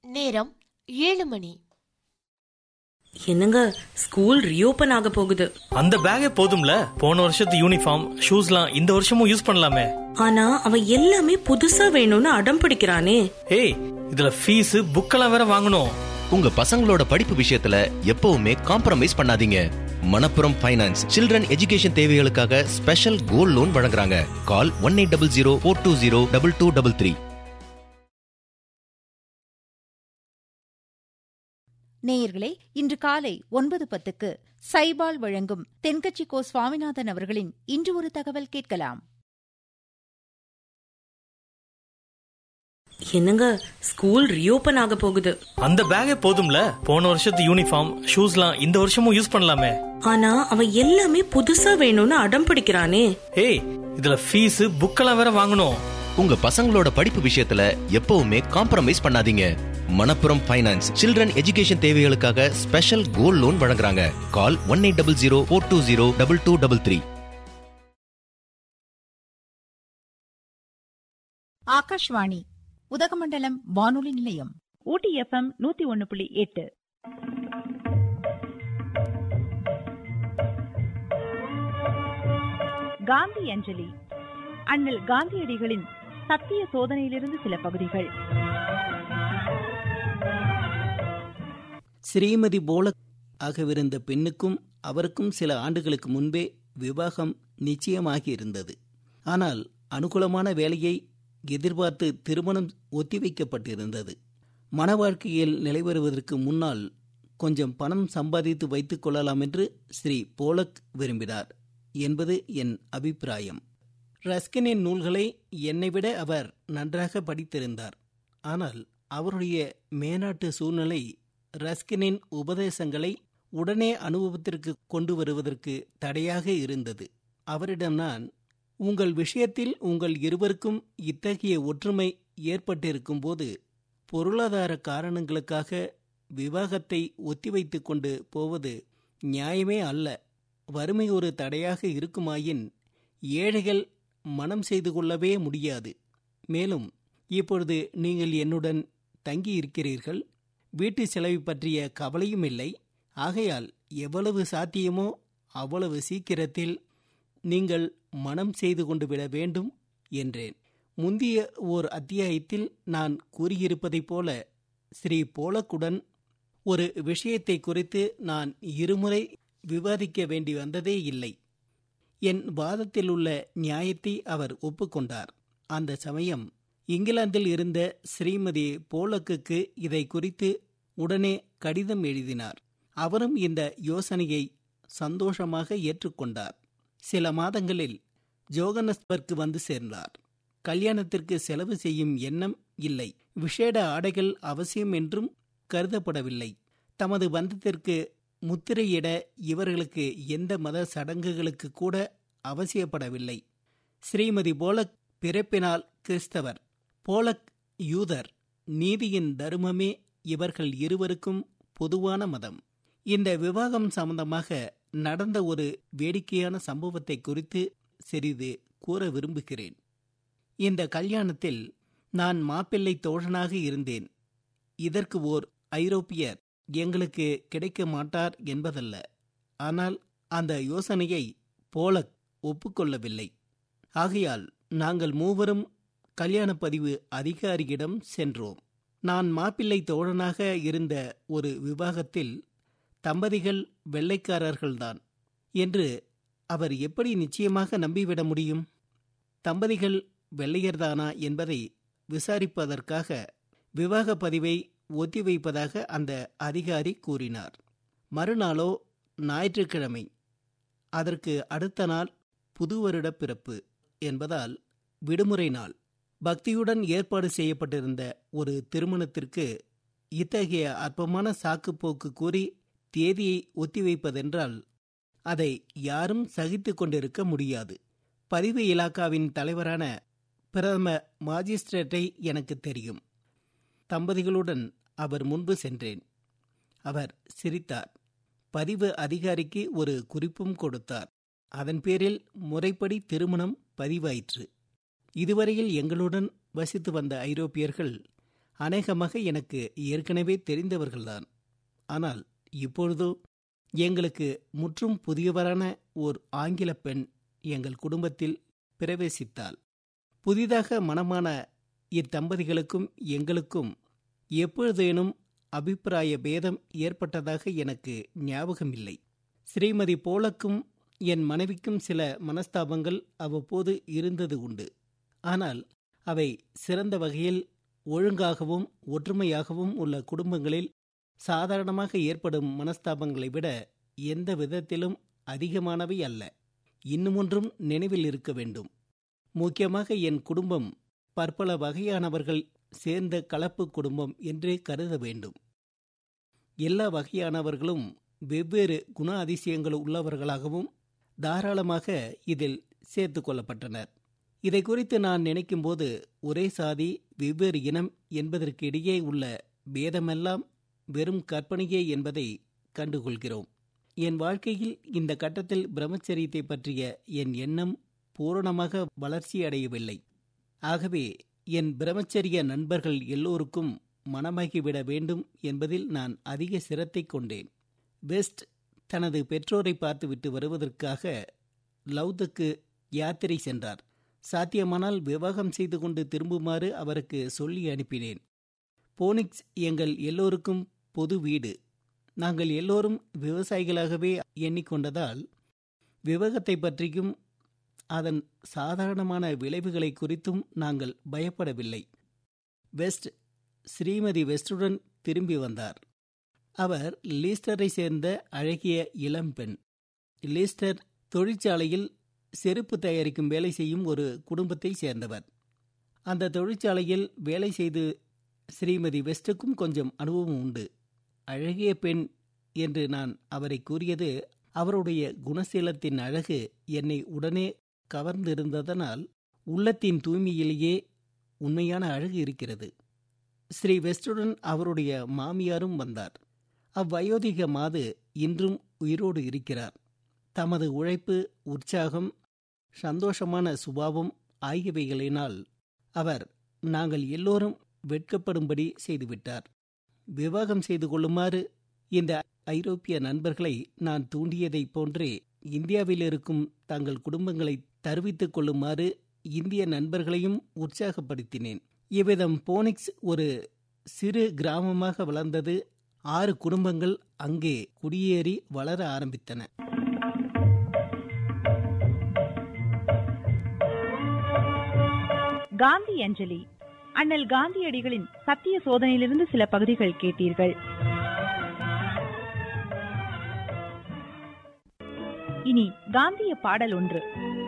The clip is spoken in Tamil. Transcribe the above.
நேரம் ஏழு மணி என்னங்க ஸ்கூல் ரீஓபன் ஆக போகுது அந்த பேக்கே போதும்ல போன வருஷத்து யூனிஃபார்ம் ஷூஸ்லாம் இந்த வருஷமும் யூஸ் பண்ணலாமே ஆனா அவன் எல்லாமே புதுசா வேணும்னு அடம் பிடிக்கிறானே ஏய் இதுல ஃபீஸ் புக்கெல்லாம் வேற வாங்கணும் உங்க பசங்களோட படிப்பு விஷயத்துல எப்பவுமே காம்ப்ரமைஸ் பண்ணாதீங்க மணப்புரம் ஃபைனான்ஸ் சில்ட்ரன் எஜுகேஷன் தேவைகளுக்காக ஸ்பெஷல் கோல்ட் லோன் வழங்குறாங்க call one eight double zero four two zero double two double three நேயர்களே இன்று காலை ஒன்பது பத்துக்கு சைபால் வழங்கும் தென்கட்சி கோ சுவாமிநாதன் அவர்களின் இன்று ஒரு தகவல் கேட்கலாம் என்னங்க ஸ்கூல் ரீஓபன் ஆக போகுது அந்த பேக்கே போதும்ல போன வருஷத்து யூனிஃபார்ம் ஷூஸ்லாம் இந்த வருஷமும் யூஸ் பண்ணலாமே ஆனா அவன் எல்லாமே புதுசா வேணும்னு அடம் பிடிக்கிறானே ஏய் இதுல ஃபீஸ் புக்கெல்லாம் வேற வாங்கணும் உங்க பசங்களோட படிப்பு விஷயத்துல எப்பவுமே காம்ப்ரமைஸ் பண்ணாதீங்க மணப்புரம் ஃபைனான்ஸ் சில்ட்ரன் எஜுகேஷன் தேவைகளுக்காக ஸ்பெஷல் கோல்ட் லோன் வழங்குறாங்க call one eight double zero four two zero double two double three Akashvani Udhagamandalam வானொலி நிலையம் ஊட்டி எஃப்எம் நூத்தி ஒன்னு புள்ளி எட்டு காந்தி அஞ்சலி அண்ணல் காந்தியடிகளின் சத்திய சோதனையிலிருந்து சில பகுதிகள் ஸ்ரீமதி போல ஆகவிருந்த பெண்ணுக்கும் அவருக்கும் சில ஆண்டுகளுக்கு முன்பே விவாகம் நிச்சயமாகி இருந்தது ஆனால் அனுகூலமான வேலையை எதிர்பார்த்து திருமணம் ஒத்திவைக்கப்பட்டிருந்தது மன வாழ்க்கையில் நிலைவருவதற்கு முன்னால் கொஞ்சம் பணம் சம்பாதித்து வைத்துக் கொள்ளலாம் என்று ஸ்ரீ போலக் விரும்பினார் என்பது என் அபிப்பிராயம் ரஸ்கினின் நூல்களை என்னை விட அவர் நன்றாக படித்திருந்தார் ஆனால் அவருடைய மேனாட்டு சூழ்நிலை ரஸ்கினின் உபதேசங்களை உடனே அனுபவத்திற்கு கொண்டு வருவதற்கு தடையாக இருந்தது அவரிடம் நான் உங்கள் விஷயத்தில் உங்கள் இருவருக்கும் இத்தகைய ஒற்றுமை ஏற்பட்டிருக்கும் போது பொருளாதார காரணங்களுக்காக விவாகத்தை ஒத்திவைத்துக் கொண்டு போவது நியாயமே அல்ல வறுமை ஒரு தடையாக இருக்குமாயின் ஏழைகள் மனம் செய்து கொள்ளவே முடியாது மேலும் இப்பொழுது நீங்கள் என்னுடன் தங்கி இருக்கிறீர்கள் வீட்டு செலவு பற்றிய கவலையும் இல்லை ஆகையால் எவ்வளவு சாத்தியமோ அவ்வளவு சீக்கிரத்தில் நீங்கள் மனம் செய்து கொண்டு விட வேண்டும் என்றேன் முந்திய ஓர் அத்தியாயத்தில் நான் கூறியிருப்பதைப் போல ஸ்ரீ போலக்குடன் ஒரு விஷயத்தை குறித்து நான் இருமுறை விவாதிக்க வேண்டி வந்ததே இல்லை என் வாதத்தில் உள்ள நியாயத்தை அவர் ஒப்புக்கொண்டார் அந்த சமயம் இங்கிலாந்தில் இருந்த ஸ்ரீமதி போலக்குக்கு இதை குறித்து உடனே கடிதம் எழுதினார் அவரும் இந்த யோசனையை சந்தோஷமாக ஏற்றுக்கொண்டார் சில மாதங்களில் ஜோகனஸ்பர்க் வந்து சேர்ந்தார் கல்யாணத்திற்கு செலவு செய்யும் எண்ணம் இல்லை விஷேட ஆடைகள் அவசியம் என்றும் கருதப்படவில்லை தமது பந்தத்திற்கு முத்திரையிட இவர்களுக்கு எந்த மத சடங்குகளுக்கு கூட அவசியப்படவில்லை ஸ்ரீமதி போலக் பிறப்பினால் கிறிஸ்தவர் போலக் யூதர் நீதியின் தருமமே இவர்கள் இருவருக்கும் பொதுவான மதம் இந்த விவாகம் சம்பந்தமாக நடந்த ஒரு வேடிக்கையான சம்பவத்தை குறித்து சிறிது கூற விரும்புகிறேன் இந்த கல்யாணத்தில் நான் மாப்பிள்ளை தோழனாக இருந்தேன் இதற்கு ஓர் ஐரோப்பியர் எங்களுக்கு கிடைக்க மாட்டார் என்பதல்ல ஆனால் அந்த யோசனையை போலக் ஒப்புக்கொள்ளவில்லை ஆகையால் நாங்கள் மூவரும் கல்யாண பதிவு அதிகாரியிடம் சென்றோம் நான் மாப்பிள்ளை தோழனாக இருந்த ஒரு விவாகத்தில் தம்பதிகள் வெள்ளைக்காரர்கள்தான் என்று அவர் எப்படி நிச்சயமாக நம்பிவிட முடியும் தம்பதிகள் வெள்ளையர்தானா என்பதை விசாரிப்பதற்காக விவாக பதிவை ஒத்திவைப்பதாக அந்த அதிகாரி கூறினார் மறுநாளோ ஞாயிற்றுக்கிழமை அதற்கு அடுத்த நாள் புது வருட பிறப்பு என்பதால் விடுமுறை நாள் பக்தியுடன் ஏற்பாடு செய்யப்பட்டிருந்த ஒரு திருமணத்திற்கு இத்தகைய அற்பமான சாக்குப்போக்கு கூறி தேதியை ஒத்திவைப்பதென்றால் அதை யாரும் சகித்து கொண்டிருக்க முடியாது பதிவு இலாக்காவின் தலைவரான பிரதம மாஜிஸ்ட்ரேட்டை எனக்கு தெரியும் தம்பதிகளுடன் அவர் முன்பு சென்றேன் அவர் சிரித்தார் பதிவு அதிகாரிக்கு ஒரு குறிப்பும் கொடுத்தார் அதன் பேரில் முறைப்படி திருமணம் பதிவாயிற்று இதுவரையில் எங்களுடன் வசித்து வந்த ஐரோப்பியர்கள் அநேகமாக எனக்கு ஏற்கனவே தெரிந்தவர்கள்தான் ஆனால் இப்பொழுதோ எங்களுக்கு முற்றும் புதியவரான ஓர் ஆங்கில பெண் எங்கள் குடும்பத்தில் பிரவேசித்தாள் புதிதாக மணமான இத்தம்பதிகளுக்கும் எங்களுக்கும் எப்பொழுதேனும் அபிப்பிராய பேதம் ஏற்பட்டதாக எனக்கு ஞாபகமில்லை ஸ்ரீமதி போலக்கும் என் மனைவிக்கும் சில மனஸ்தாபங்கள் அவ்வப்போது இருந்தது உண்டு ஆனால் அவை சிறந்த வகையில் ஒழுங்காகவும் ஒற்றுமையாகவும் உள்ள குடும்பங்களில் சாதாரணமாக ஏற்படும் மனஸ்தாபங்களை விட எந்த விதத்திலும் அதிகமானவை அல்ல இன்னுமொன்றும் நினைவில் இருக்க வேண்டும் முக்கியமாக என் குடும்பம் பற்பல வகையானவர்கள் சேர்ந்த கலப்பு குடும்பம் என்றே கருத வேண்டும் எல்லா வகையானவர்களும் வெவ்வேறு குண அதிசயங்கள் உள்ளவர்களாகவும் தாராளமாக இதில் சேர்த்து கொள்ளப்பட்டனர் இதை குறித்து நான் நினைக்கும்போது ஒரே சாதி வெவ்வேறு இனம் என்பதற்கு இடையே உள்ள பேதமெல்லாம் வெறும் கற்பனையே என்பதை கண்டுகொள்கிறோம் என் வாழ்க்கையில் இந்த கட்டத்தில் பிரம்மச்சரியத்தை பற்றிய என் எண்ணம் பூரணமாக வளர்ச்சி அடையவில்லை ஆகவே என் பிரம்மச்சரிய நண்பர்கள் எல்லோருக்கும் மனமாகிவிட வேண்டும் என்பதில் நான் அதிக சிரத்தை கொண்டேன் வெஸ்ட் தனது பெற்றோரை பார்த்துவிட்டு வருவதற்காக லவ்துக்கு யாத்திரை சென்றார் சாத்தியமானால் விவாகம் செய்து கொண்டு திரும்புமாறு அவருக்கு சொல்லி அனுப்பினேன் போனிக்ஸ் எங்கள் எல்லோருக்கும் பொது வீடு நாங்கள் எல்லோரும் விவசாயிகளாகவே எண்ணிக்கொண்டதால் விவேகத்தை பற்றியும் அதன் சாதாரணமான விளைவுகளை குறித்தும் நாங்கள் பயப்படவில்லை வெஸ்ட் ஸ்ரீமதி வெஸ்டுடன் திரும்பி வந்தார் அவர் லீஸ்டரை சேர்ந்த அழகிய இளம்பெண் லீஸ்டர் தொழிற்சாலையில் செருப்பு தயாரிக்கும் வேலை செய்யும் ஒரு குடும்பத்தை சேர்ந்தவர் அந்த தொழிற்சாலையில் வேலை செய்து ஸ்ரீமதி வெஸ்டுக்கும் கொஞ்சம் அனுபவம் உண்டு அழகிய பெண் என்று நான் அவரை கூறியது அவருடைய குணசீலத்தின் அழகு என்னை உடனே கவர்ந்திருந்ததனால் உள்ளத்தின் தூய்மையிலேயே உண்மையான அழகு இருக்கிறது ஸ்ரீ வெஸ்டுடன் அவருடைய மாமியாரும் வந்தார் அவ்வயோதிக மாது இன்றும் உயிரோடு இருக்கிறார் தமது உழைப்பு உற்சாகம் சந்தோஷமான சுபாவம் ஆகியவைகளினால் அவர் நாங்கள் எல்லோரும் வெட்கப்படும்படி செய்துவிட்டார் விவாகம் செய்து கொள்ளுமாறு இந்த ஐரோப்பிய நண்பர்களை நான் தூண்டியதைப் போன்றே இந்தியாவில் இருக்கும் தங்கள் குடும்பங்களை தருவித்துக் கொள்ளுமாறு இந்திய நண்பர்களையும் உற்சாகப்படுத்தினேன் இவ்விதம் போனிக்ஸ் ஒரு சிறு கிராமமாக வளர்ந்தது ஆறு குடும்பங்கள் அங்கே குடியேறி வளர ஆரம்பித்தன காந்தி அஞ்சலி அண்ணல் காந்தியடிகளின் சத்திய சோதனையிலிருந்து சில பகுதிகள் கேட்டீர்கள் இனி காந்திய பாடல் ஒன்று